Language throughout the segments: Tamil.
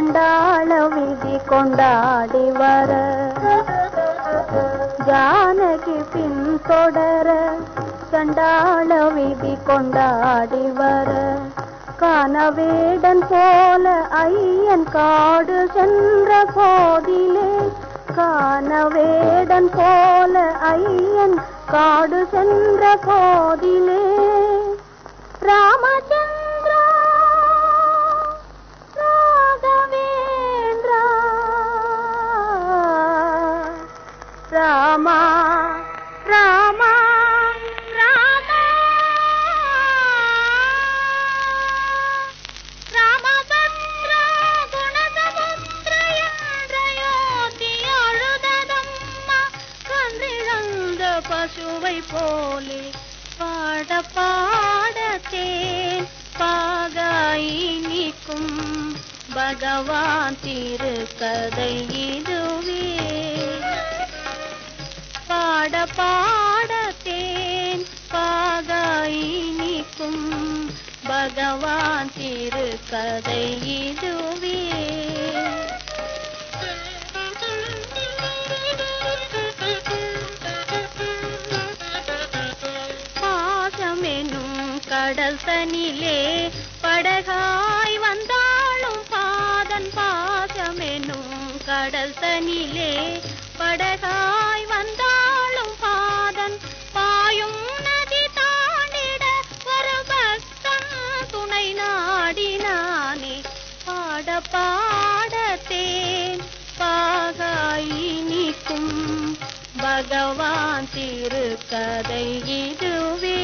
சண்டாள விதி கொண்டாடி வர ஜானகி பின் தொடர சண்டாள விதி கொண்டாடி வர கானவேடன் போல ஐயன் காடு சென்ற போதிலே கானவேடன் போல ஐயன் காடு சென்ற போதிலே ராமச்சந்திரா ராகவேந்திரா ராமா ராமா ராமா ராமபத்ரா குணசமுத்திர என்றயோத்தி அழுததம்மா கன்றிழந்த பசுவை போலே பாட பாடத்தேன் பாகாய் நிற்கும் பகவான் திருக்கதை இதுவே பாட பாடத்தேன் பாகாய் நிற்கும் பகவான் திருக்கதை இதுவே பாசமெனும் கடல் தனிலே படகாய் வந்தாலும் பாதன் பாசமெனும் கடல் தனிலே படகாய் வந்தாலும் பாதன் பாயும் நதி தாண்டிட ஒரு பக்தன் துணை நாடினானே பாட பாடத்தேன் பாகாய் நிற்கும் பகவான் திருக்கதை இதுவே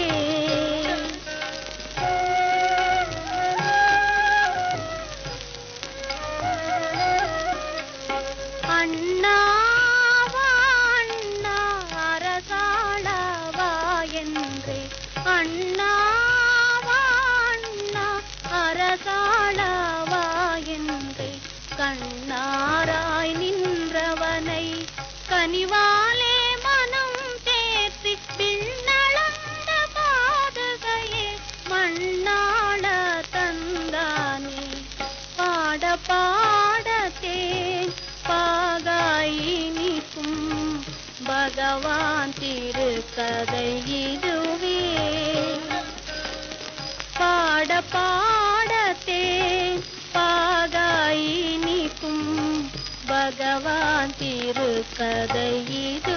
அண்ணாவா அண்ணா அரசாளவா என்றே அண்ணாவா அண்ணா அரசாளவா என்றே கண்ணாராய் நின்றவனை கனிவாலே மனம் தேர்த்தி பின்னளந்த பாதுகையே மண்ணாள தந்தானே பாட பாடத்தேன் பாகாய் நிற்கும் பகவான் திருக்கதை இதுவே பாட பாடத்தேன் பாகாய் நிற்கும் பகவான் திருக்கதை இது